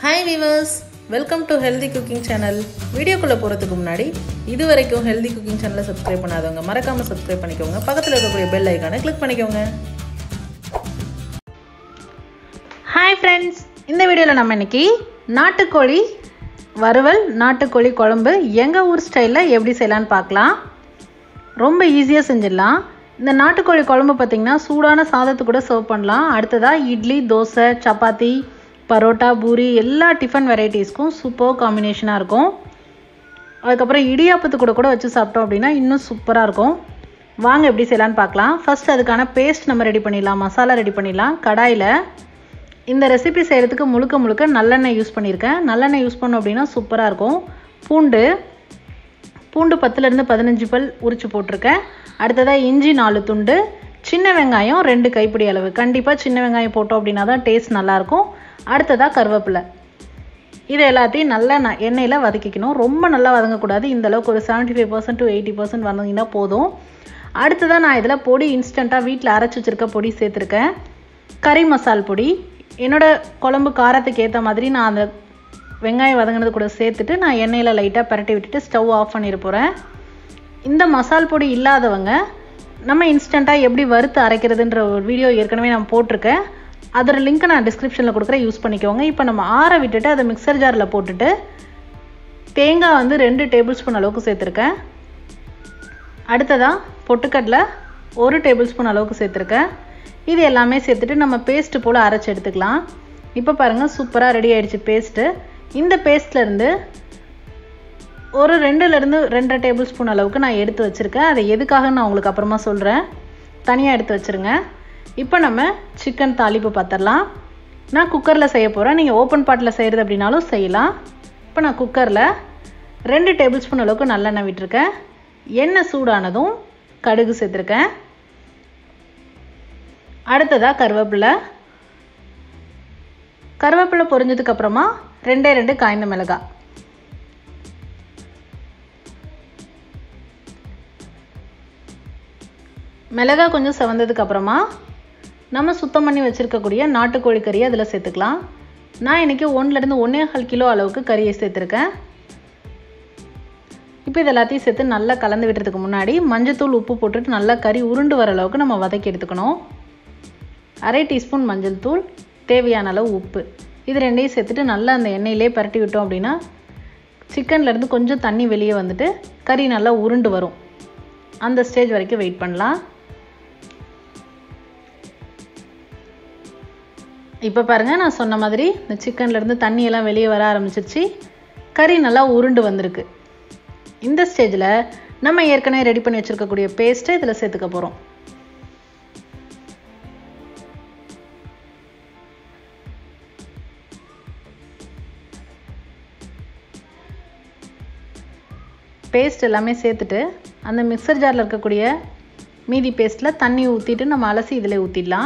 hi viewers welcome to healthy cooking channel வீடியோக்குள்ளே போகிறதுக்கு முன்னாடி இது வரைக்கும் ஹெல்தி குக்கிங் சேனலை சப்ஸ்கிரைப் பண்ணாதவங்க மறக்காமல் சப்ஸ்கிரைப் பண்ணிக்கோங்க பக்கத்தில் இருக்கக்கூடிய பெல் ஐக்கானை கிளிக் பண்ணிக்கோங்க ஹாய் ஃப்ரெண்ட்ஸ் இந்த வீடியோவில் நம்ம இன்னைக்கு நாட்டுக்கோழி வறுவல் நாட்டுக்கோழி குழம்பு எங்கள் ஊர் ஸ்டைலில் எப்படி செய்யலான்னு பார்க்கலாம் ரொம்ப ஈஸியாக செஞ்சிடலாம் இந்த நாட்டுக்கோழி குழம்பு பார்த்திங்கன்னா சூடான சாதத்து கூட சர்வ் பண்ணலாம் அடுத்ததாக இட்லி தோசை சப்பாத்தி பரோட்டா பூரி எல்லா டிஃபன் வெரைட்டிஸ்க்கும் சூப்பர் காம்பினேஷனாக இருக்கும் அதுக்கப்புறம் இடியாப்பத்து கூட கூட வச்சு சாப்பிட்டோம் அப்படின்னா இன்னும் சூப்பராக இருக்கும் வாங்க எப்படி செய்யலான்னு பார்க்கலாம் ஃபஸ்ட் அதுக்கான பேஸ்ட் நம்ம ரெடி பண்ணிடலாம் மசாலா ரெடி பண்ணிடலாம் கடாயில் இந்த ரெசிபி செய்கிறதுக்கு முழுக்க முழுக்க நல்லெண்ணெய் யூஸ் பண்ணியிருக்கேன் நல்லெண்ணெய் யூஸ் பண்ணோம் அப்படின்னா சூப்பராக இருக்கும் பூண்டு பூண்டு பத்துலேருந்து பதினஞ்சு பல் உரிச்சு போட்டிருக்கேன் அடுத்ததாக இஞ்சி நாலு துண்டு சின்ன வெங்காயம் ரெண்டு கைப்பிடி அளவு கண்டிப்பாக சின்ன வெங்காயம் போட்டோம் அப்படின்னா தான் டேஸ்ட் நல்லாயிருக்கும் அடுத்ததாக கருவேப்பிலை இது எல்லாத்தையும் நல்லா ந எண்ணெயில் வதக்கிக்கணும் ரொம்ப நல்லா வதங்கக்கூடாது இந்த அளவுக்கு ஒரு seventy five percent to eighty percent வதங்கினா போதும் அடுத்ததாக நான் இதில் பொடி இன்ஸ்டண்ட்டாக வீட்டில் அரைச்சி வச்சுருக்க பொடி சேர்த்துருக்கேன் கறி மசால் பொடி என்னோட குழம்பு காரத்துக்கு ஏற்ற மாதிரி நான் அந்த வெங்காயம் வதங்கினது கூட சேர்த்துட்டு நான் எண்ணெயில் லைட்டாக பரட்டி விட்டுட்டு ஸ்டவ் ஆஃப் பண்ணிட போகிறேன் இந்த மசால் பொடி இல்லாதவங்க நம்ம இன்ஸ்டண்ட்டாக எப்படி வறுத்து அரைக்கிறதுன்ற ஒரு வீடியோ ஏற்கனவே நான் போட்டிருக்கேன் அதோட லிங்க்கை நான் டிஸ்கிரிப்ஷனில் கொடுக்குறேன் யூஸ் பண்ணிக்கோங்க இப்போ நம்ம ஆற விட்டுட்டு அதை மிக்சர் ஜாரில் போட்டுட்டு தேங்காய் வந்து ரெண்டு டேபிள் ஸ்பூன் அளவுக்கு சேர்த்துருக்கேன் அடுத்ததாக பொட்டுக்கடலை ஒரு டேபிள் ஸ்பூன் அளவுக்கு சேர்த்துருக்கேன் இது எல்லாமே சேர்த்துட்டு நம்ம பேஸ்ட்டு போல் அரைச்சி எடுத்துக்கலாம் இப்போ பாருங்கள் சூப்பராக ரெடி ஆகிடுச்சு பேஸ்ட்டு இந்த பேஸ்ட்லேருந்து ஒரு ரெண்டுலேருந்து ரெண்டரை டேபிள் ஸ்பூன் அளவுக்கு நான் எடுத்து வச்சுருக்கேன் அதை எதுக்காக நான் உங்களுக்கு அப்புறமா சொல்கிறேன் தனியாக எடுத்து வச்சுருங்க இப்போ நம்ம சிக்கன் தாளிப்பு பார்த்துடலாம் நான் குக்கரில் செய்ய போகிறேன் நீங்கள் ஓப்பன் பாட்டில் செய்கிறது அப்படின்னாலும் செய்யலாம் இப்போ நான் குக்கரில் ரெண்டு டேபிள் ஸ்பூன் அளவுக்கு நல்லெண்ணெய் விட்டுருக்கேன் எண்ணெய் சூடானதும் கடுகு சேர்த்துருக்கேன் அடுத்ததாக கருவேப்பிலை கருவேப்பிலை பொரிஞ்சதுக்கப்புறமா ரெண்டே ரெண்டு காய்ந்த மிளகாய் மிளகாய் கொஞ்சம் செவந்ததுக்கு அப்புறமா நம்ம சுத்தம் பண்ணி வச்சுருக்கக்கூடிய நாட்டுக்கோழி கறியை அதில் சேர்த்துக்கலாம் நான் இன்றைக்கி ஒன்றுலேருந்து ஒன்றே கால் கிலோ அளவுக்கு கறியை சேர்த்துருக்கேன் இப்போ இது எல்லாத்தையும் சேர்த்து நல்லா கலந்து விடுறதுக்கு முன்னாடி மஞ்சத்தூள் உப்பு போட்டுட்டு நல்லா கறி உருண்டு வர அளவுக்கு நம்ம வதக்கி எடுத்துக்கணும் அரை டீஸ்பூன் மஞ்சள் தூள் தேவையான அளவு உப்பு இது ரெண்டையும் சேர்த்துட்டு நல்லா அந்த எண்ணெயிலே பரட்டி விட்டோம் அப்படின்னா சிக்கன்லேருந்து கொஞ்சம் தண்ணி வெளியே வந்துட்டு கறி நல்லா உருண்டு வரும் அந்த ஸ்டேஜ் வரைக்கும் வெயிட் பண்ணலாம் இப்போ பாருங்கள் நான் சொன்ன மாதிரி இந்த சிக்கன்லேருந்து தண்ணியெல்லாம் வெளியே வர ஆரம்பிச்சிருச்சு கறி நல்லா உருண்டு வந்திருக்கு இந்த ஸ்டேஜில் நம்ம ஏற்கனவே ரெடி பண்ணி வச்சுருக்கக்கூடிய பேஸ்ட்டை இதில் சேர்த்துக்க போகிறோம் பேஸ்ட் எல்லாமே சேர்த்துட்டு அந்த மிக்சர் ஜாரில் இருக்கக்கூடிய மீதி பேஸ்ட்டில் தண்ணி ஊற்றிட்டு நம்ம அலசி இதில் ஊற்றிடலாம்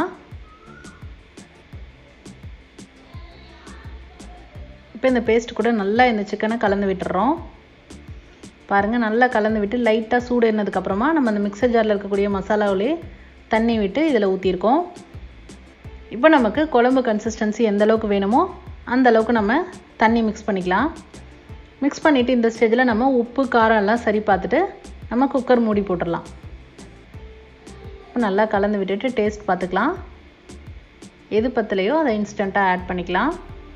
இப்போ இந்த பேஸ்ட் கூட நல்லா இந்த சிக்கனை கலந்து விட்டுறோம் பாருங்கள் நல்லா கலந்து விட்டு லைட்டாக சூடு ஏறினதுக்கப்புறமா நம்ம அந்த மிக்சர் ஜாரில் இருக்கக்கூடிய மசாலாவிலே தண்ணி விட்டு இதில் ஊற்றிருக்கோம் இப்போ நமக்கு குழம்பு கன்சிஸ்டன்சி எந்த அளவுக்கு வேணுமோ அந்த அளவுக்கு நம்ம தண்ணி மிக்ஸ் பண்ணிக்கலாம் மிக்ஸ் பண்ணிவிட்டு இந்த ஸ்டேஜில் நம்ம உப்பு காரம் எல்லாம் சரி பார்த்துட்டு நம்ம குக்கர் மூடி போட்டுடலாம் நல்லா கலந்து விட்டுட்டு டேஸ்ட் பார்த்துக்கலாம் எது பத்தலையோ அதை இன்ஸ்டண்ட்டாக ஆட் பண்ணிக்கலாம்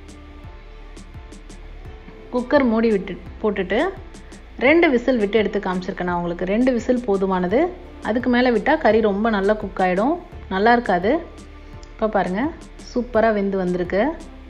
குக்கர் மூடி விட்டு போட்டுட்டு ரெண்டு விசில் விட்டு எடுத்து காமிச்சிருக்கேன் நான் உங்களுக்கு ரெண்டு விசில் போதுமானது அதுக்கு மேலே விட்டால் கறி ரொம்ப நல்லா குக் ஆகிடும் நல்லா இருக்காது இப்போ பாருங்கள் சூப்பராக வெந்து வந்திருக்கு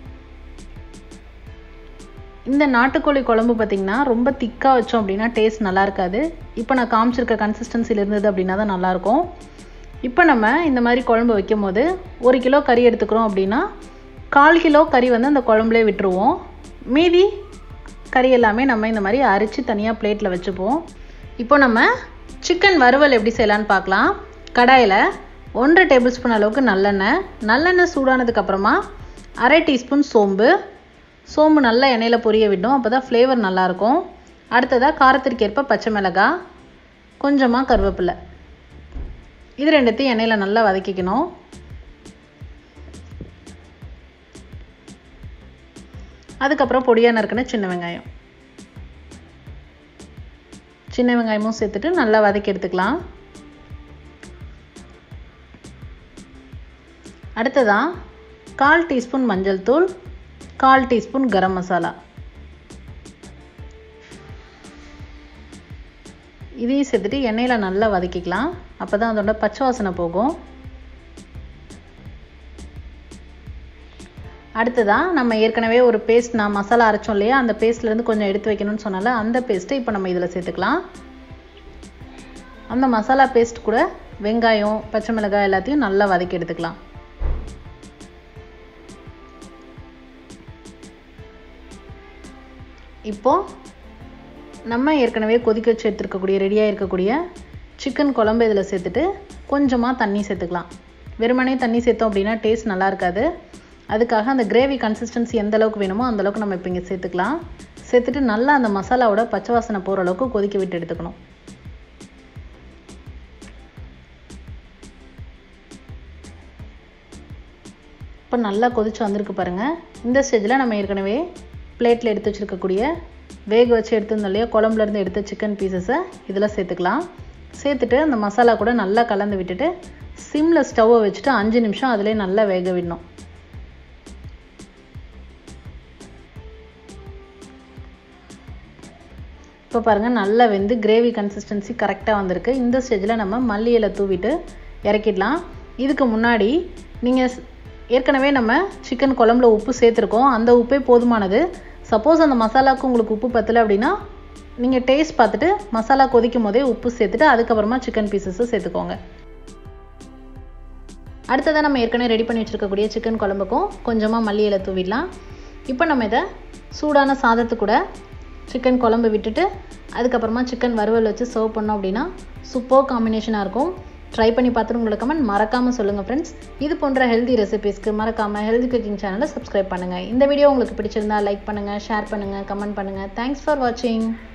இந்த நாட்டுக்கோழி குழம்பு பார்த்திங்கன்னா ரொம்ப திக்காக வச்சோம் அப்படின்னா டேஸ்ட் நல்லா இருக்காது இப்போ நான் காமிச்சிருக்க கன்சிஸ்டன்சியில் இருந்தது அப்படின்னா தான் நல்லாயிருக்கும் இப்போ நம்ம இந்த மாதிரி குழம்பு வைக்கும் போது ஒரு கிலோ கறி எடுத்துக்கிறோம் அப்படின்னா கால் கிலோ கறி வந்து அந்த குழம்புலே விட்டுருவோம் மீதி கறி எல்லாமே நம்ம இந்த மாதிரி அரித்து தனியாக பிளேட்டில் வச்சுப்போம் இப்போ நம்ம சிக்கன் வறுவல் எப்படி செய்யலான்னு பார்க்கலாம் கடாயில் ஒன்றரை டேபிள் ஸ்பூன் அளவுக்கு நல்லெண்ணெய் நல்லெண்ணெய் சூடானதுக்கப்புறமா அரை டீஸ்பூன் சோம்பு சோம்பு நல்லா எண்ணெயில் பொரிய விடும் அப்போ தான் ஃப்ளேவர் நல்லாயிருக்கும் அடுத்ததாக காரத்திற்கு ஏற்ப பச்சை மிளகாய் கொஞ்சமாக கருவேப்பிலை இது ரெண்டுத்தையும் எண்ணெயில் நல்லா வதக்கிக்கணும் அதுக்கப்புறம் பொடியாக நறுக்கின சின்ன வெங்காயம் சின்ன வெங்காயமும் சேர்த்துட்டு நல்லா வதக்கி எடுத்துக்கலாம் அடுத்ததாக கால் டீஸ்பூன் மஞ்சள் தூள் கால் டீஸ்பூன் கரம் மசாலா இதையும் சேர்த்துட்டு எண்ணெயில் நல்லா வதக்கிக்கலாம் அப்போ தான் அதோட பச்சை வாசனை போகும் அடுத்ததாக நம்ம ஏற்கனவே ஒரு பேஸ்ட் நான் மசாலா அரைச்சோம் இல்லையா அந்த பேஸ்ட்லேருந்து கொஞ்சம் எடுத்து வைக்கணும்னு சொன்னால அந்த பேஸ்ட்டை இப்போ நம்ம இதில் சேர்த்துக்கலாம் அந்த மசாலா பேஸ்ட் கூட வெங்காயம் பச்சை மிளகாய் எல்லாத்தையும் நல்லா வதக்கி எடுத்துக்கலாம் இப்போது நம்ம ஏற்கனவே கொதிக்க வச்சு எடுத்துருக்கக்கூடிய ரெடியாக இருக்கக்கூடிய சிக்கன் குழம்பு இதில் சேர்த்துட்டு கொஞ்சமாக தண்ணி சேர்த்துக்கலாம் வெறுமனே தண்ணி சேர்த்தோம் அப்படின்னா டேஸ்ட் நல்லா இருக்காது அதுக்காக அந்த கிரேவி கன்சிஸ்டன்சி எந்த அளவுக்கு வேணுமோ அந்த அளவுக்கு நம்ம இப்போ இங்கே சேர்த்துக்கலாம் சேர்த்துட்டு நல்லா அந்த மசாலாவோட பச்சை வாசனை போகிற அளவுக்கு கொதிக்க விட்டு எடுத்துக்கணும் இப்போ நல்லா கொதிச்சு வந்திருக்கு பாருங்கள் இந்த ஸ்டேஜில் நம்ம ஏற்கனவே பிளேட்டில் எடுத்து வச்சுருக்கக்கூடிய வேக வச்சு எடுத்துருந்தோம் இல்லையா குழம்புலேருந்து எடுத்த சிக்கன் பீசஸை இதில் சேர்த்துக்கலாம் சேர்த்துட்டு அந்த மசாலா கூட நல்லா கலந்து விட்டுட்டு சிம்மில் ஸ்டவ்வை வச்சுட்டு அஞ்சு நிமிஷம் அதிலே நல்லா வேக விடணும் இப்போ பாருங்கள் நல்லா வெந்து கிரேவி கன்சிஸ்டன்சி கரெக்டாக வந்திருக்கு இந்த ஸ்டேஜில் நம்ம மல்லி இலை தூவிட்டு இறக்கிடலாம் இதுக்கு முன்னாடி நீங்கள் ஏற்கனவே நம்ம சிக்கன் குழம்புல உப்பு சேர்த்துருக்கோம் அந்த உப்பே போதுமானது சப்போஸ் அந்த மசாலாவுக்கு உங்களுக்கு உப்பு பத்தலை அப்படின்னா நீங்கள் டேஸ்ட் பார்த்துட்டு மசாலா கொதிக்கும் போதே உப்பு சேர்த்துட்டு அதுக்கப்புறமா சிக்கன் பீசஸை சேர்த்துக்கோங்க அடுத்ததாக நம்ம ஏற்கனவே ரெடி பண்ணி வச்சுருக்கக்கூடிய சிக்கன் குழம்புக்கும் கொஞ்சமாக மல்லி இலை தூவிடலாம் இப்போ நம்ம இதை சூடான சாதத்து கூட சிக்கன் குழம்பு விட்டுட்டு அதுக்கப்புறமா சிக்கன் வறுவல் வச்சு சர்வ் பண்ணோம் அப்படின்னா சூப்பர் காம்பினேஷனாக இருக்கும் ட்ரை பண்ணி பார்த்துட்டு உங்களுக்கு கமெண்ட் மறக்காமல் சொல்லுங்கள் ஃப்ரெண்ட்ஸ் இது போன்ற ஹெல்தி ரெசிபீஸ்க்கு மறக்காமல் ஹெல்தி குக்கிங் சேனலை சப்ஸ்கிரைப் பண்ணுங்கள் இந்த வீடியோ உங்களுக்கு பிடிச்சிருந்தா லைக் பண்ணுங்கள் ஷேர் பண்ணுங்கள் கமெண்ட் பண்ணுங்கள் தேங்க்ஸ் ஃபார் வாட்சிங்